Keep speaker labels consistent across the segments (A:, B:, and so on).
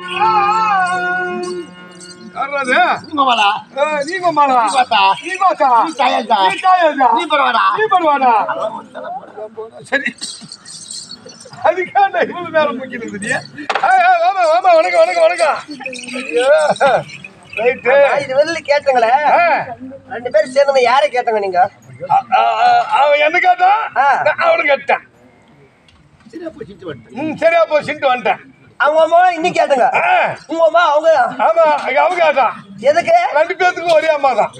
A: யாராது
B: நீங்க வாடா
A: ஏய், நீ கொம்மாளா
B: நீ பார்த்தா
A: நீ பார்த்தா
B: நீ தாயாச்சா
A: நீ தாயாச்சா
B: நீ பரவாடா
A: நீ பண்ணுவாடா சரி அதுக்காக இவ்வளவு நேரம் முக்கியம் நீ ஏய், ஏய், வாமா வாமா வணக்கம் வணக்கம் வணக்கம் ரைட்டு
C: நான் இது வெளில கேட்டங்களே ரெண்டு பேரும் சேர்ந்து யாரை கேட்டங்க நீங்க
A: அவன் என்ன கேட்டான்
C: ஆ.
A: நான் அவனு கேட்டான்
B: சரியா போய் சிட்டு வந்துட்டேன்
A: ம் சரியா போ சிண்டு வந்துட்டேன்
C: அவங்க அம்மா இன்னும் கேட்டுங்க
A: ஆ,
C: உங்க அம்மா அவங்க
A: ஆமா அவன் கேட்டான்
C: எதுக்கு
A: ரெண்டு பேத்துக்கும் ஒரே அம்மா தான்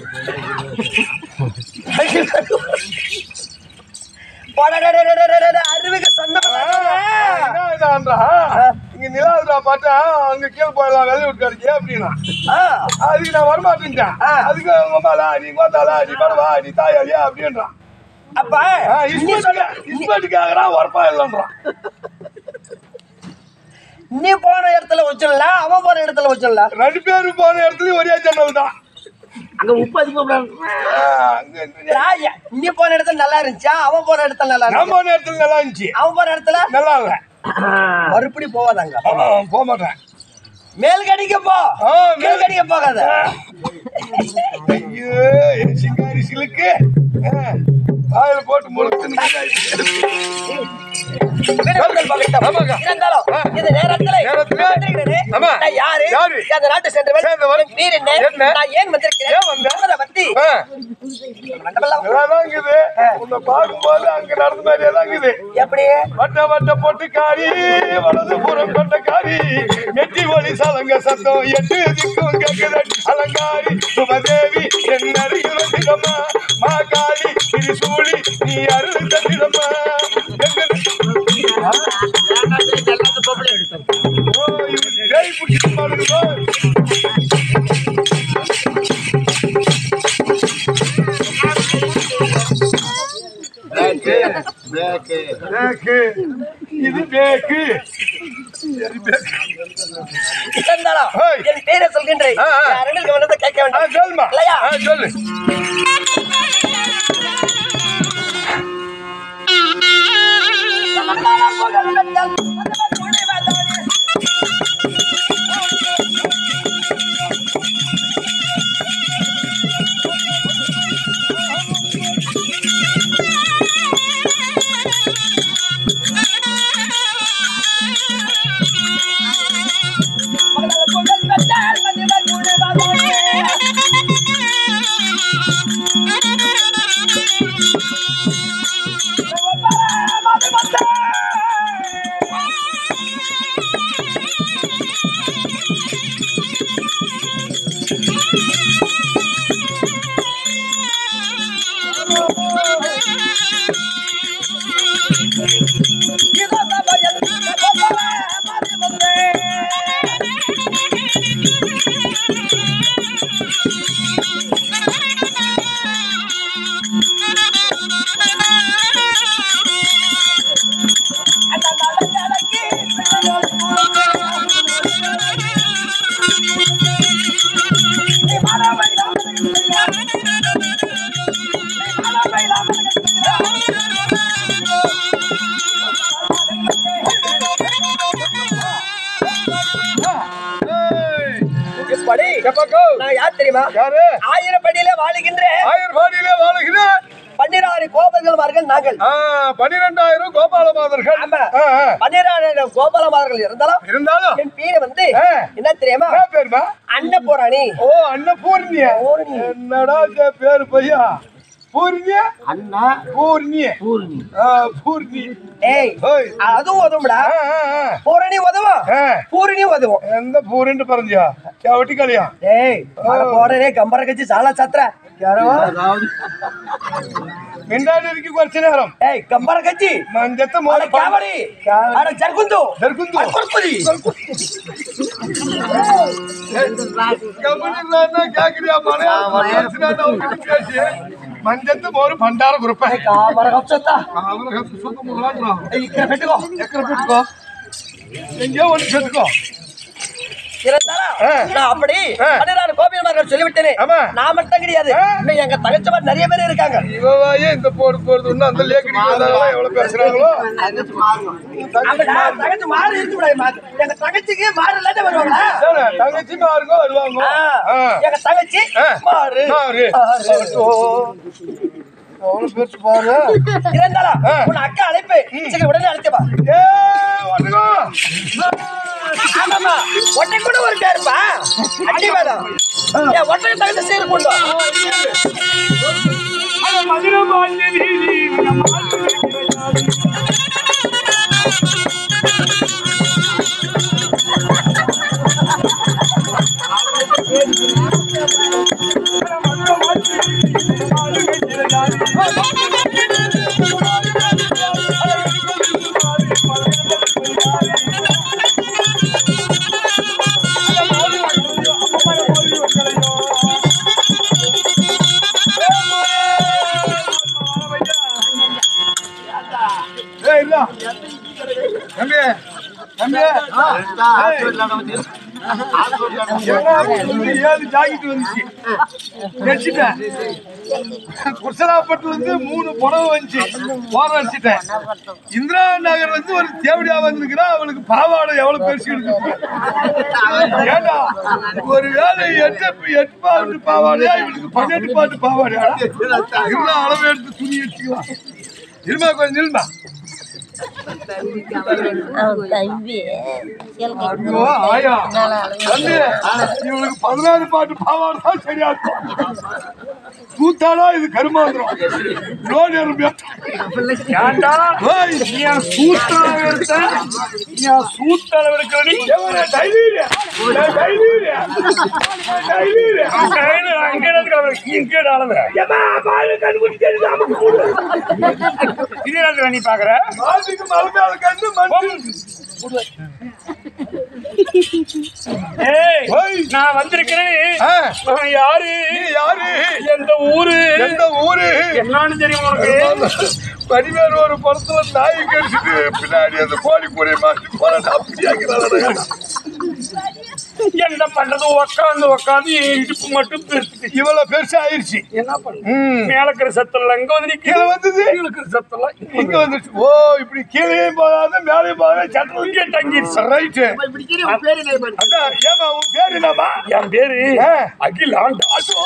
C: அறிவுக்கு சொந்த
A: என்ன இதான்றா இங்க நிலாதுடா பார்த்தா அங்க கீழே போயிடலாம் வெள்ளை விட்டுக்காரிக்கு அப்படின்னா அதுக்கு நான் வரமாட்டேன்ட்டேன்
C: ஆ.
A: அதுக்கு அவங்க அம்மாலா நீ கோத்தாளா நீ படவா நீ தாயாளியா அப்படின்றான்
C: அப்ப நீ சொன்ன
A: இஸ்பேட்டுக்காகறான் வரப்பா இல்லைன்றான்
C: நீ போன இடத்துல வச்சிடலாம் அவன் போன இடத்துல வச்சிடலாம்
A: ரெண்டு பேரும் போன இடத்துலயும் ஒரே ஜன்னல் தான்
B: அங்க உப்பு அதிகமா
A: ஆ, அங்க
C: ராஜா, நீ போன இடத்துல நல்லா இருந்துச்சா அவன் போன இடத்துல நல்லா
A: நான்
C: இருந்துச்சு
A: போன இடத்துல நல்லா இருந்துச்சு
C: அவன் போன இடத்துல
A: நல்லா இல்லை
C: மறுபடி போவாதாங்க
A: ஆ, போக மாட்டேன்
C: மேல் கடிக்க போ
A: ஆ, மேல்
C: மேல் கடிக்க போகாத
A: ஐயோ என் சிங்காரி சிலுக்கு ஆ, வாயில போட்டு முழுத்து
C: விடுமுதல் பகட்டம்.
A: ஆமாங்க.
C: இருந்தாலும்
A: ஆ.
C: இந்த நேரத்துல
A: நேரத்துல?
C: வந்திருக்கிறேனே,
A: ஆமா.
C: நான் யாரு
A: யாரு?
C: அந்த நாட்டை சேர்ந்தவன்
A: சேர்ந்தவன்.
C: என் வீர் என்ன
A: என்ன?
C: நான் ஏன் வந்திருக்கிறேன்
A: ஏன் வந்த?
C: என்பதை பத்தி
A: ஆ
C: மண்டபெல்லாம்
A: நல்லாதான் இருக்குது உன்னை பார்க்கும்போது அங்க நடந்த மாதிரியே தான் இருக்குது
C: எப்படி
A: வட்ட வட்ட பொட்டு காரி வலது புறம் கொண்ட காரி நெட்டி ஒளி சலங்க சத்தம் எட்டு திக்கும் கேக்குது அலங்காரி சுபதேவி என் அருகில் வந்திடம்மா மா காளி திரிசூலி நீ அருள் தந்திடம்மா ஓ இவன் பேய் பிடிச்சிட்டு பாடுறதோ
B: பேக்கு
A: பேக்கு இது பேக்கு
C: இருந்தாலும்
A: ஏய்.
C: என் பேரை சொல்கின்றேன்
A: ஆ, ஆ.
C: யாருன்னு கவனத்தை கேட்க
A: ஆ,
C: வேண்டாம்
A: சொல்லுமா
C: இல்லையா?
A: ஆ, சொல்லு ஏய்,
C: இப்படி
A: எப்பக்கோ?
C: நான் யார் தெரியுமா
A: யாரு
C: ஆயிரப்படியில வாழுகின்ற
A: ஆயர்பாடியிலே வாழுகிற
C: பன்னிராறு கோபல்கள் நாங்கள்
A: ஆ, பன்னிரெண்டாயிரம் கோபால மாதர்கள்
C: ஆமா.
A: ஆ, ஆ.
C: பன்னிராயிரம் கோபாலமார்கள் இருந்தாலும்
A: இருந்தாலும்
C: என் பேரு வந்து
A: ஆ.
C: என்ன தெரியுமா
A: என்ன பேருமா
C: அன்னபூரணி
A: ஓ அன்னபூர்ணிய
C: பூர்ணி.
A: என்னடா இது பேரு பையா பூர்ணிய
B: அண்ணா
A: பூர்ணிய
B: பூர்ணி
A: ஆ, பூர்ணி
C: ஏய்
A: ஓய்
C: அதுவும் உதவும்டா
A: ஆ, ஆ, ஆ.
C: பூரணி உதவும்
A: ஆ,
C: பூரணி உதவும்
A: எந்த பூரின்னு பறஞ்சியா செவட்டி கலியா
C: ஏய் அட போடனே கம்பர கச்சி சாலா சத்ர யாரோ
B: அதாவது
A: மிண்டாடி இருக்கு குறைச்ச நேரம்
C: ஏய் கம்பர கச்சி
A: மஞ்சத்த
C: அட
A: மோத
C: காவடி அட ஜர்குந்து
A: ஜர்குந்து.
C: அட குர்குரி.
A: கம்பெனில கேக்குறியா மலையாளம் பேசி மஞ்சத்து மோரு பண்டார குரூப்
C: ஏய், காமர கப்சத்தா
A: அவனுக்கு சுத்த முறாடுறான்
C: ஏய் ఇక్కడ పెట్టుకో
A: எக்கரை போட்டுக்கோ எங்கேயோ ஒன்று செத்துக்கோ
C: இருந்தாலும்
A: ஆ.
C: நான் அப்படி
A: ஆ.
C: அட நான் கோபியமாக சொல்லிவிட்டேனே
A: ஆமா.
C: நான் மட்டும் கிடையாது
A: ஆ.
C: இன்னும் எங்க தங்கச்சமா நிறைய பேர் இருக்காங்க
A: இவவாயே இந்த போடு போறது இன்னும் அந்த லேக்கடிக்கு வந்தாங்களோ எவ்வளவு பேசுறாங்களோ
B: தங்கச்சி மாறும்
C: ஆமாடா, தங்கச்சி மாறு இருக்கு கூடாது மாறு. எங்க தங்கச்சிக்கு மாறு இல்லாட்ட வருவாங்களா
A: சரி, தங்கச்சி மாருங்க வருவாங்க
C: ஆ.
A: ஆ.
C: எங்க தங்கச்சி
A: ஆ.
C: மாறு
A: மாறு.
C: மாறு.
A: எவ்வளவு பேச்சு பாரு
C: இருந்தாலும்
A: ஆ.
C: உன் அக்கா அழைப்பு சரி உடனே அழைச்சப்பா
A: ஏ வந்துங்க
C: ஆமாமா ஒட்டை கூட ஒரு பேருப்பா அடி வேணும் ஏன் ஒட்டை தகுந்த சீர் கொண்டு வா.
A: ஏய் இல்ல தம்பி தம்பி என்ன ஏழு ஜாக்கெட் வந்துச்சு வச்சுட்டேன் குர்சலாப்பட்டுல இருந்து மூணு புடவை வந்துச்சு போற வச்சுட்டேன் இந்திரா நகர் வந்து ஒரு தேவடியா வந்திருக்கிறா அவளுக்கு பாவாடை எவ்வளவு பெருசு இருக்கு ஏண்டா ஒரு வேலை எட்டு எட்டு பாட்டு பாவாடையா இவளுக்கு பன்னெண்டு பாட்டு பாவாடையா இருந்தா அளவு எடுத்து துணி வச்சுக்கலாம் இருமா கொஞ்சம் நில்மா
D: தம்பி
A: ஐயோ, ஆயா. தம்பி, இவளுக்கு பதினாறு பாட்டு பாவாடை தான் சரியா இருக்கும் கூத்தாடா இது கருமாந்திரம் லோன் எறும்பு
E: ஏன்டா
A: ஏய்,
E: நீ என் சூத்தளவு எடுத்த நீ என் சூத்தளவு எடுக்கிறடி
A: எவனே டைலீரியா? நான் டைலீரியா? நான் டைலீரியா?
E: கையில அங்கே எடுக்கிற இங்கே அளவு
A: ஏம்மா, பாரு, கண்ணுக்குட்டி தெரியுது, அமுக்கு போடு.
E: இது என்னது நீ பாக்குற
A: மாட்டுக்கு மலை மேல கண்ணு, மண்ணு.
E: ஏய்
A: ஓய்.
E: நான் வந்திருக்கிறேன்
A: ஆ,
E: நான் யாரு
A: நீ யாரு
E: எந்த ஊரு
A: எந்த ஊரு
E: என்னன்னு தெரியுமா உனக்கு
A: பனிவேறு ஒரு படத்துல நாய் கடிச்சிட்டு பின்னாடி அந்த கோழி கூடை மாட்டி போறாங்க அப்படியாங்கிறாங்க
E: என்ன பண்றது உக்காந்து உக்காந்து என் இடுப்பு மட்டும் பெருத்து
A: இவ்வளவு பெருசா ஆயிடுச்சு
E: என்ன பண்ண
A: ம்.
E: மேல இருக்கிற சத்தம் அங்க வந்து
A: கீழே
E: நிக்க
A: வந்தது
E: கீழே இருக்கிற சத்தம்
A: இங்க வந்துருச்சு ஓ இப்படி கீழே போகாத மேலே போகாத சட்டம்
E: இங்கே தங்கிடுச்சு
A: ரைட்டு
B: இப்படி கீழே உன் பேரு என்ன பாரு.
A: அதான் ஏமா உன் பேரு என்னமா
E: என் பேரு
A: ஆ.
E: அகில் ஆண்டா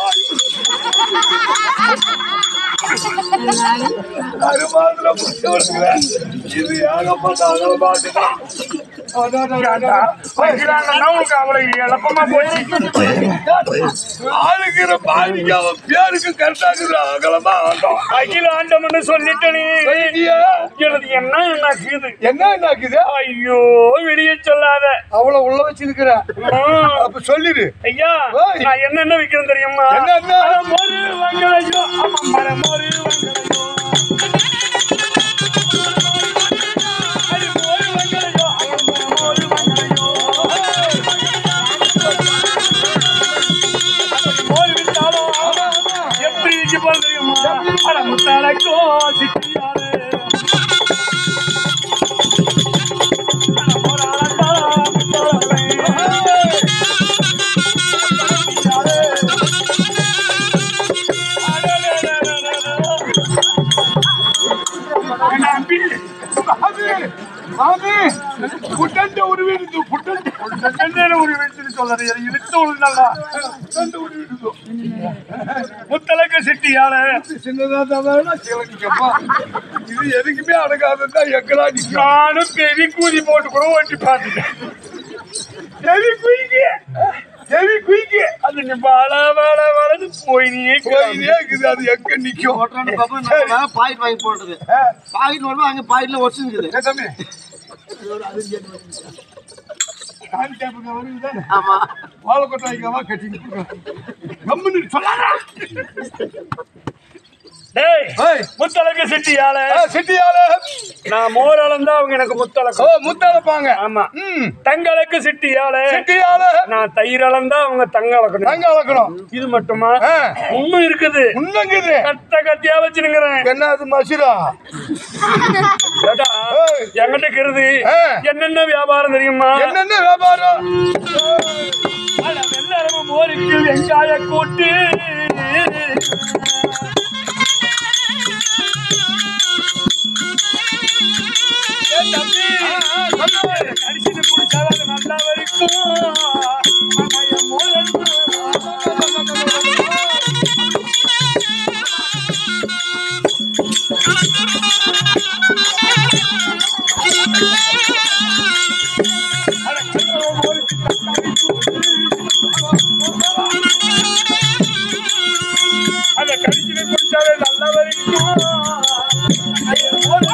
A: அருமாந்திர புத்தகத்துல இது ஏகப்பட்ட அகலமாட்டுதான்
E: ஏன்டா? அகில் ஆண்டா உனக்கு அவ்வளவு எளப்பமா போச்சு
A: ஆளுங்கிற பாதிக்கு அவன் பேருக்கு கரெக்டா இருக்குது அகலமா ஆட்டம்
E: அகில் ஆண்டம்னு சொல்லிட்டனே
A: சொல்லிட்டியா?
E: எனது என்ன என்ன ஆகுது
A: என்ன என்னாக்குது
E: ஐயோ வெளிய சொல்லாத
A: அவ்வளவு உள்ள வச்சிருக்கிற
E: ம்.
A: அப்ப சொல்லிடு
E: ஐயா
A: ஓய்.
E: நான் என்னென்ன விற்கிறேன் தெரியுமா
A: என்னென்ன?
E: அட, மோரு வாங்கலையோ ஆமா மர மோரு வாங்கலையோ அடி, மோரு வாங்கலையோ ஆமா, மர மோரு வாங்கலையோ மோரு வித்தாலும் எப்படி விற்க போறது தெரியுமா அட முத்தாலக்கோ சித்தியாரு அட, மோராலக்கா, முத்தாலக்கை. நம்பி
A: மாமி மாமி புட்டண்ட உருவிடுது புட்டண்ட
E: கண்டேன ஒரு வீட்டுக்கு சொல்றது இழுத்து உள்ளா
A: புட்டண்ட உருவிடுது
E: முத்தலக்க சிட்டியால
A: சின்னதா தான் சிலக்கிக்கப்பா இது எதுக்குமே அடங்காதான் எங்களா நிக்கும்
E: நானும் பெரிய கூதி போட்டு கூட ஓட்டி பார்த்துட்டேன்
A: எவி குயிக்கு எவி குயிக்கு
E: அது நீ வள வள வளன்னு போய் நீயே
A: கோயிலே இருக்குது அது எங்க நிக்கும்
B: ஓட்டுறான்னு பாப்பா, நம்ம வேணா பாக்கெட் வாங்கி போடுறது
A: ஆ,
B: பாக்கெட் வரும்போது அங்க பாக்கெட்ல ஒடிச்சுருக்குது
A: ஏ தம்பி கால் கேப்புங்க வருகுதா
B: ஆமா
A: வாழைக்கொட்டை வைக்காம கட்டி கம்முன்னு சொல்லாதா
E: டேய்
A: ஏய்.
E: முத்தலக்கு சிட்டியால
A: ஆ, சிட்டியால
E: நான் மோர் அளந்தா அவங்க எனக்கு
A: ஓ
E: முத்தலக்கு
A: முத்தளப்பாங்க
E: ஆமா
A: ம்
E: தங்களுக்கு சிட்டியால
A: சிட்டியால
E: நான் தயிர் அளந்தா அவங்க தங்க அளக்கணும்
A: தங்க அளக்கணும்
E: இது மட்டுமா
A: ஆ.
E: இன்னும் இருக்குது
A: உன்னங்குது
E: கத்த கத்தியா வச்சுனுங்கிறேன்
A: என்ன அது மசுரா
E: ஏடா,
A: ஏய்.
E: என்கிட்ட இருக்கிறது
A: ஆ.
E: என்னென்ன வியாபாரம் தெரியுமா
A: என்னென்ன வியாபாரம்
E: அட, வெள்ளரவம் மோருக்கு வெங்காய கூட்டு ஏய் தம்பி, கரிசனை குடிச்சாதான் அது நல்லா வரைக்கும் ஆனா, என் மோர் அட, வெள்ளரவம் மோருக்கு தக்காளி அந்த கரிசனை குடிச்சாவே நல்லா வரைக்கும் என் மோர்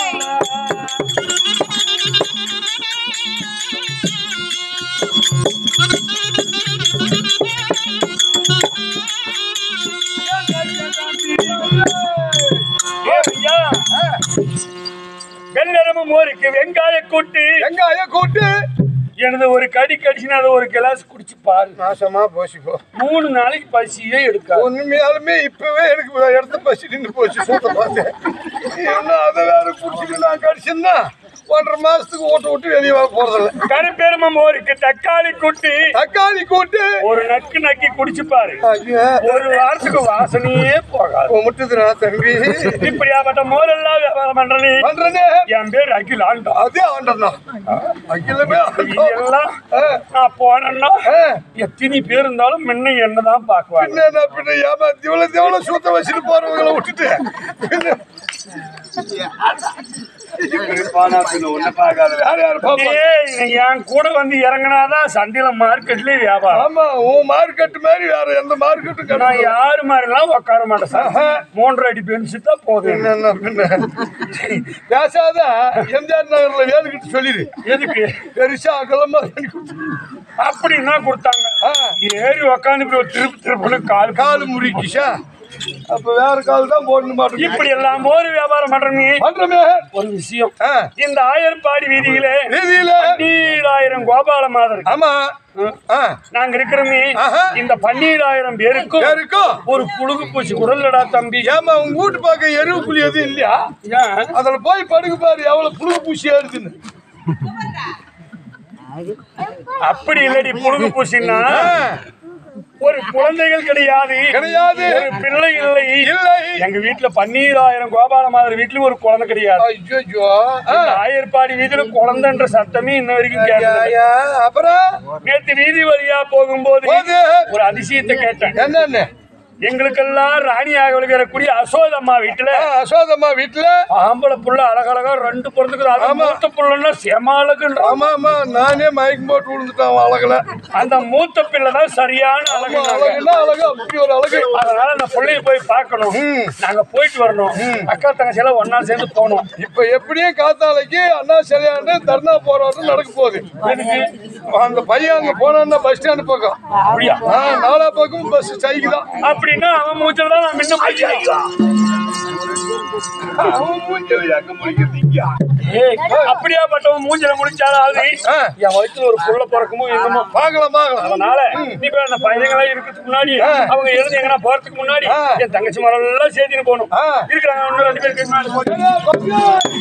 E: வெள்ளரமும் மோருக்கு வெங்காய கூட்டு
A: வெங்காய கூட்டு
E: எனது ஒரு கடி கடிச்சுனா அதை ஒரு கிளாஸ் குடிச்சு பாரு
A: நாசமா போச்சுக்கோ
E: மூணு நாளைக்கு பசியே எடுக்காது
A: உண்மையாலுமே இப்பவே எனக்கு இடத்த பசி நின்று போச்சு சூத்த பார்த்தேன் என்ன அதை வேற குடிச்சிட்டு நான் கடிச்சேன்னா ஒன்றரை மாசத்துக்கு ஓட்டு விட்டு வெளியே வர போறதில்ல
E: கருப்பெரும மோருக்கு தக்காளி கூட்டு
A: தக்காளி கூட்டு
E: ஒரு நக்கு நக்கி குடிச்சு பாரு
A: ஐயா,
E: ஒரு வாரத்துக்கு வாசனையே போகாது
A: முட்டுதுடா தம்பி
E: இப்படியாப்பட்ட மோரெல்லாம் வியாபாரம் பண்ற நீ
A: பண்றனே
E: என் பேர் அகில் ஆண்டா
A: அதே ஆண்டா அகிலமே ஆண்டவன்.
E: இதெல்லாம்
A: ஆ,
E: நான் போனேன்னா
A: ஆ.
E: எத்தனை பேர் இருந்தாலும் முன்ன என்னதான் பாக்குவாங்க
A: பின்ன என்ன பின்ன ஏமாத்தி இவ்வளவு எவ்வளவு சூத்த வச்சுட்டு போறவங்களை விட்டுட்டு பின்ன இப்படி போனா பின்ன ஒண்ணு பார்க்காத வேற யாரு பாப்பா
E: ஏய், என் கூட வந்து இறங்கினாதான் சந்தையில மார்க்கெட்லயே வியாபாரம்
A: ஆமா உன் மார்க்கெட் மாதிரி வேற எந்த மார்க்கெட்டும்
E: நான்
A: கிடையாது
E: யாரு மாதிரிலாம் உட்கார மாட்டேன் சார் மூன்றரை அடி பென்சு தான் போதும்
A: என்னென்ன பின்ன பேசாத எம்ஜிஆர் நகர்ல வேலுக்கிட்டு சொல்லிடு
E: எதுக்கு
A: பெருசா அகலமா வேலி கொடுத்து.
E: அப்படின்னா கொடுத்தாங்க
A: ஆ,
E: ஏறி உக்காந்து இப்படி ஒரு திருப்பு திருப்புன்னு கால்
A: காலு முறிக்கிஷா அப்ப வேற கால் தான் போடணும் மாட்டேன்
E: இப்படி எல்லாம் மோர் வியாபாரம் பண்ற நீ
A: பண்றமே
E: ஒரு விஷயம்
A: ஆ,
E: இந்த ஆயர்பாடி வீதியிலே
A: வீதியில
E: பன்னீராயிரம் கோபால மாதர்
A: ஆமா ஆ,
E: நாங்க இருக்கிறோமே
A: ஆஹா.
E: இந்த பன்னீராயிரம் பேருக்கும்
A: யாருக்கும்
E: ஒரு புழுகு பூச்சி குடல்லடா தம்பி
A: ஏமா உங்க வீட்டு பக்கம் எருவு புலி எதுவும் இல்லையா
E: ஏன்
A: அதுல போய் படுக்க பாரு எவ்வளவு புழு பூச்சியா இருக்குன்னு
E: அப்படி இல்லடி புழுகு பூச்சின்னா
A: ஆ,
E: ஒரு குழந்தைகள் கிடையாது
A: கிடையாது
E: ஒரு பிள்ளை இல்லை
A: இல்லை
E: எங்க வீட்டுல பன்னீராயிரம் கோபால மாதிரி வீட்லயும் ஒரு குழந்தை கிடையாது
A: ஐயோ
E: இந்த ஆயர்பாடி வீதியில குழந்தைன்ற சத்தமே இன்ன வரைக்கும் கேட்டது
A: அப்புறம்
E: நேத்து வீதி வழியா போகும்போது
A: போது
E: ஒரு அதிசயத்தை கேட்டேன்
A: என்னன்னு
E: எங்களுக்கெல்லாம் ராணியாக விழுகிறக்கூடிய அசோதம்மா வீட்டுல
A: ஆ, அசோதம்மா வீட்டுல
E: ஆம்பளை புள்ள அழகழகா ரெண்டு பிறந்துக்குது அது
A: ஆமா.
E: மூத்த புள்ளன்னா செமாளுக்குன்ற
A: ஆமா ஆமா நானே மயக்கம் போட்டு விழுந்துட்டேன் அவன் அழகுல
E: அந்த மூத்த பிள்ளை தான் சரியான
A: ஆமா,
E: அழகு
A: அழகுன்னா அழகு அப்படி ஒரு அழகு
E: அதனால அந்த பிள்ளைய போய் பார்க்கணும்
A: ம்.
E: நாங்க போயிட்டு வரணும் அக்கா தங்கச்சி எல்லாம் ஒன்னா சேர்ந்து போனோம்
A: இப்ப எப்படியும் காத்தாலைக்கு அண்ணா சிலையாண்டு தர்ணா போராட்டம் நடக்க போகுது அந்த பையன் அங்க போனான்னா பஸ் ஸ்டாண்டு பக்கம்
E: அப்படியா
A: ஆ, நாலா பக்கம் பஸ் சைக்கு தான்
E: அப்படின்னா அவன் மூச்சல் தான் நான் முன்ன போய்க்கலாம்.
A: அவன் மூஞ்சில எங்க முடிக்கிறது இங்க
E: ஏய், அப்படியாப்பட்டவன் மூஞ்சில முடிச்சாலும் அது
A: ஆ.
E: என் வயித்துல ஒரு புள்ள பிறக்குமோ என்னமோ
A: பார்க்கலாம் பார்க்கலாம்
E: அதனால நீ போய் அந்த பையங்களா இருக்கிறதுக்கு முன்னாடி
A: ஆ.
E: அவங்க எழுந்து எங்கன்னா போறதுக்கு முன்னாடி
A: ஆ.
E: என் தங்கச்சி மரம் எல்லாம் சேர்த்துன்னு போகணும்
A: ஆ.
E: இருக்கிறாங்க ஒண்ணு ரெண்டு பேருக்கு முன்னாடி போய்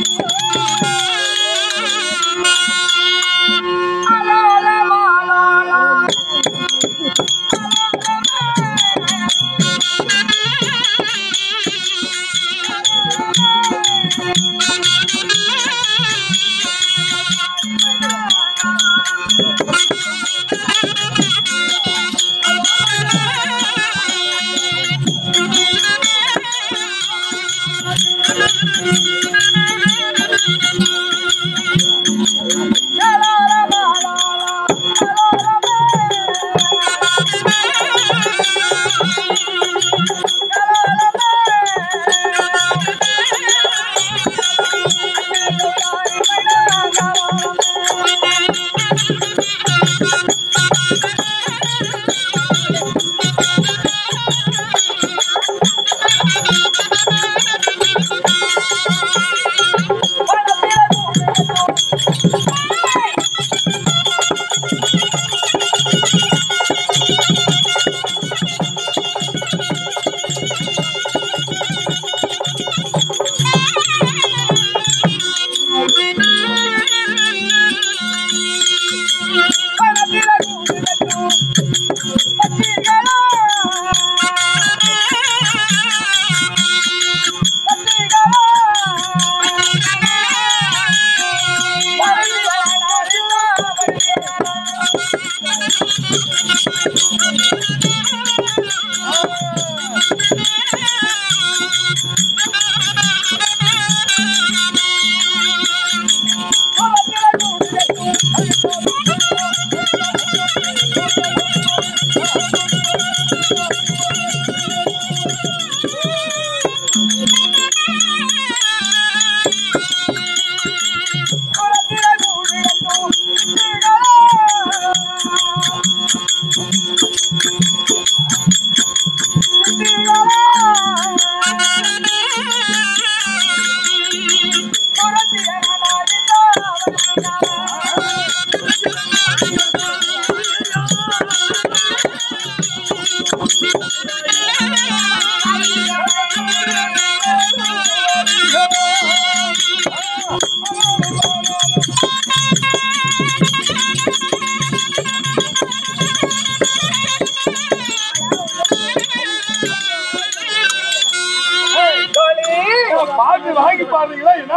D: Thank you.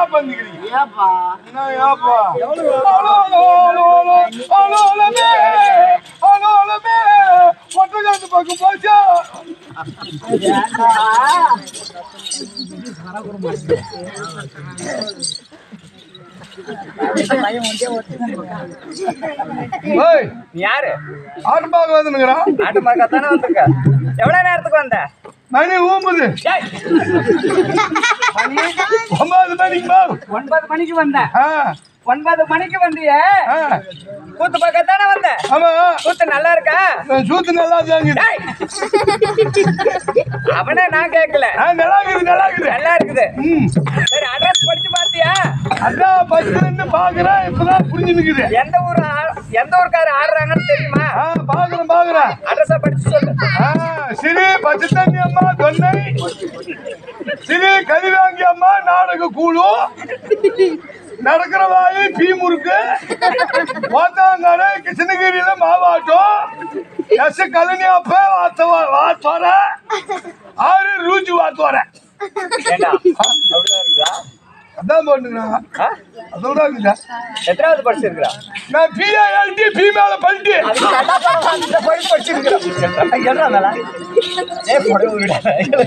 A: பண்ணிக்கிறீங்க
B: ஏப்பா
A: என்ன ஏப்பா hello, hello, hello, hello, hello, அலமே, அலோ, அலமே, ஒட்டகாத்து பக்கம் போச்சா ஏய்,
C: நீ யாரு
A: ஆட்டு பார்க்க வந்துனுக்குறான்
C: ஆட்டு மார்க்கத்தானே வந்திருக்க எவ்வளவு நேரத்துக்கு வந்த
A: மணி ஊம்புது
C: ஏய்,
A: ஒன்பது மணிக்கு பா
C: ஒன்பது மணிக்கு வந்த
A: ஆ,
C: ஒன்பது மணிக்கு வந்தியே
A: ஆ,
C: கூத்து பக்கத்தானே வந்த
A: ஆமா
C: கூத்து நல்லா இருக்கா
A: நான் சூத்து நல்லா தாங்குது
C: ஏய், அவனே நான் கேட்கல
A: ஆ, நல்லா இருக்குது நல்லா இருக்குது
C: நல்லா இருக்குது
A: ம்
C: சரி அட்ரஸ் படிச்சு பாத்தியா
A: அதான் பஸ்ல இருந்து பாக்குறேன் இப்பதான் புரிஞ்சு நிக்குது
C: எந்த ஊர் ஆ- எந்த ஊருக்காரு ஆடுறாங்கன்னு தெரியுமா
A: ஆ பாக்குறேன் பாக்குறேன்
C: அட்ரஸ படிச்சு சொல்லு
A: ஆ, சிறு பச்சத்தண்ணி அம்மா தொன்னை சிறு கதிவாங்கி அம்மா நாடக கூழு நடக்கிற வாயு பீ முறுக்கு ஓத்தாங்கார கிருஷ்ணகிரியில மாவாட்டம் எஸ் கலனி அப்ப வாத்த வாத்தோர ஆறு ரூஜி வாத்தோர
C: ஏண்டா அப்படிதான் இருக்குதா
A: அதான் போட்டுக்கிறாங்க
C: ஆ?
A: அதோட இருக்குதா
C: எத்தனாவது படிச்சிருக்கிறா
A: நான் பிஐஎல்டி பி மேல பல்ட்டி
C: அதுக்கு நல்லா பரவாயில்ல போய் படிச்சிருக்கிறேன் என்ன மேல ஏ போடு விட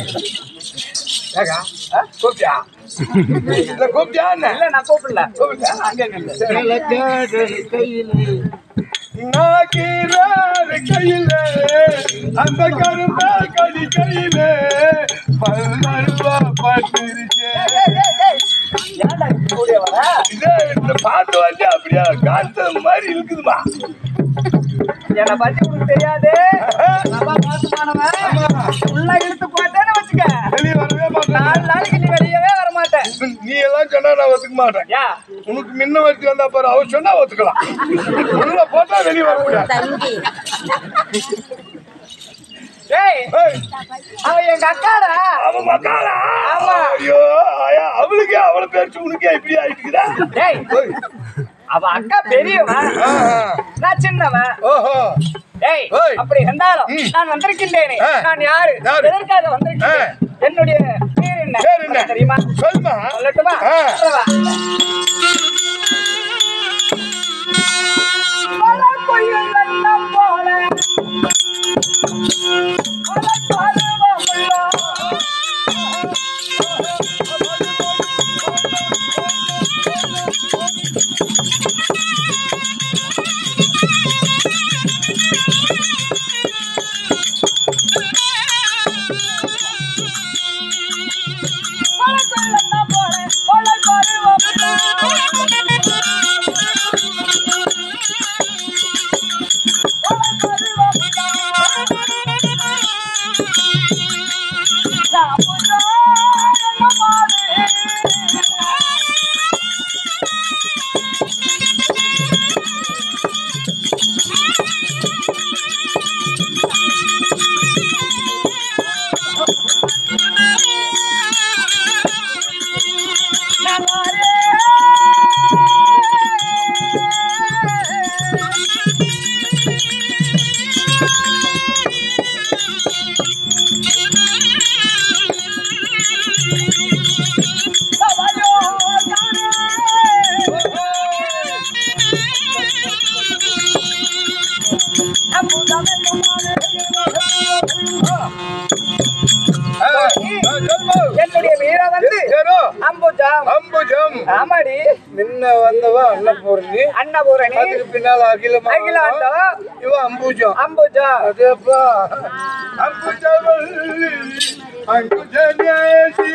C: ஏகா ஆ? கூப்பிட்டியா
A: இல்ல கூப்பிட்டியா என்ன
C: இல்ல நான் கூப்பிடல கூப்பிட்டா அங்க நில்லு
B: கையில்
A: நாக்கிறார் கையில அந்த கரும்ப கடி கையில பல்வருவா பட்டிருச்சே
C: ஏன்டா இப்படி கூடிய வர
A: இதே இந்த பாட்டு வந்து அப்படியே காத்த மாதிரி இருக்குதுமா
C: என்னை பத்தி உனக்கு தெரியாது ரொம்ப மோசமானவன் உள்ள இழுத்து போட்டேன்னு வச்சுக்க
A: வெளியே வரவே மாட்டேன்
C: நாலு நாளைக்கு நீ வெளியவே வர மாட்டேன்
A: நீ எல்லாம் சொன்னா நான் ஒத்துக்க மாட்டேன்
C: யா
A: உனக்கு முன்ன வரைக்கும் வந்தா பாரு அவர் சொன்னா ஒத்துக்கலாம் உள்ள போட்டா வெளியே வர முடியாது
C: ஏய்
A: ஏய்,
C: அவன் எங்க அக்காடா
A: அவன் மக்காளா
C: ஆமா.
A: ஐயோ ஐயா, அவளுக்கே அவளை பேச்சு உனக்கே இப்படி ஆயிட்டுக்குதா
C: ஏய்
A: ஏய்,
C: அவ அக்கா பெரியவன்
A: ஆ, ஆ.
C: நான் சின்னவன்
A: ஓஹோ
C: ஏய்
A: ஏய்.
C: அப்படி இருந்தாலும்
A: ம்.
C: நான் வந்திருக்கின்றேனே
A: ஆ.
C: நான் யாரு
A: யாரு?
C: எதற்காக வந்திருக்கேன் என்னுடைய பேர் என்ன
A: பேர் என்ன
C: தெரியுமா
A: சொல்லுமா
C: சொல்லட்டுமா
A: ஆ.
C: சொல்லவா? மலர்க்குயில் வண்ணம் போல மலர்பருவமுள்ள மலர்க்குயில் வண்ணம் போல
A: ஆ, ஆ, சொல்லுமா
C: என்னுடைய வீர வந்து
A: யாரோ
C: அம்புஜம்
A: அம்புஜம்
C: ஆமாடி
A: முன்ன வந்தவ அன்னபூர்ணி
C: அன்னபூரணி
A: அதுக்கு பின்னால் அகிலம்
C: அகிலாண்டம்
A: இவ அம்புஜம்
C: அம்புஜம்
A: அதேப்பா அம்புஜவல்லி அங்குஜநேசி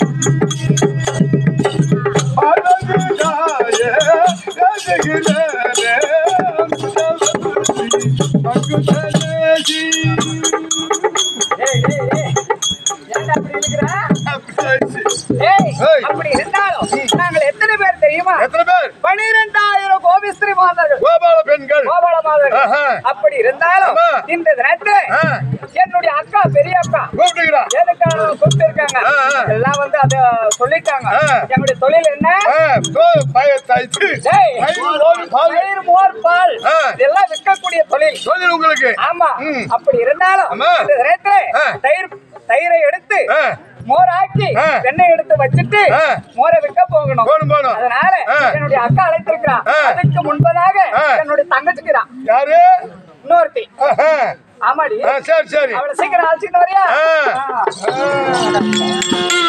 A: அழகுதாய அழகிலே அம்புஜவல்லி அங்குஜநேசி
C: ஏய் ஏய் ஏய் ஏன்டா அப்படி இருக்கிற
A: அப்படியாச்சு.
C: ஏய்
A: ஏய்.
C: அப்படி இருந்தாலும் நாங்கள் எத்தனை பேர் தெரியுமா
A: எத்தனை பேர்
C: பனிரெண்டாயிரம் கோபிஸ்திரி மாதர்கள்
A: கோபால பெண்கள்
C: கோபால மாதர்கள்
A: ஆஹா.
C: அப்படி இருந்தாலும்
A: ஆமா.
C: இந்த தினத்தில்
A: ஆ.
C: என்னுடைய அக்கா பெரிய அக்கா
A: கூப்பிட்டுக்கிறா
C: எதுக்காக கூப்பிட்டு இருக்காங்க
A: ஆ, ஆ.
C: எல்லாம் வந்து அத சொல்லிட்டாங்க
A: ஆ.
C: என்னுடைய தொழில் என்ன
A: ஆ, தோ, பய தாய்த்து.
C: டேய்,
A: பயிர் மோர் பால்.
C: பயிர், மோர் பால்
A: ஆ.
C: இதெல்லாம் விற்கக்கூடிய தொழில்
A: சொல்லுங்க உங்களுக்கு
C: ஆமா
A: ம்.
C: அப்படி இருந்தாலும்
A: ஆமா.
C: இந்த நேரத்துல
A: ஆ.
C: தயிர் தயிரை எடுத்து
A: ஆ.
C: மோர் ஆக்கி
A: ஆ.
C: வெண்ணெய் எடுத்து வச்சுட்டு
A: ஆ.
C: மோரை விற்க போகணும்
A: போணும் போணும்
C: அதனால
A: ஆ.
C: என்னுடைய அக்கா அழைத்திருக்கிறான்
A: ஆ.
C: அதுக்கு முன்பதாக
A: ஆ.
C: என்னுடைய தங்கச்சிக்கிறான்
A: யாரு
C: இன்னொருத்தி
A: ஆஹா.
C: ஆமாடி
A: ஆ, சரி சரி
C: அவளை சீக்கிரம் அழைச்சிட்டு வரியா
A: ஆ.
C: ஆ.
A: ஆ.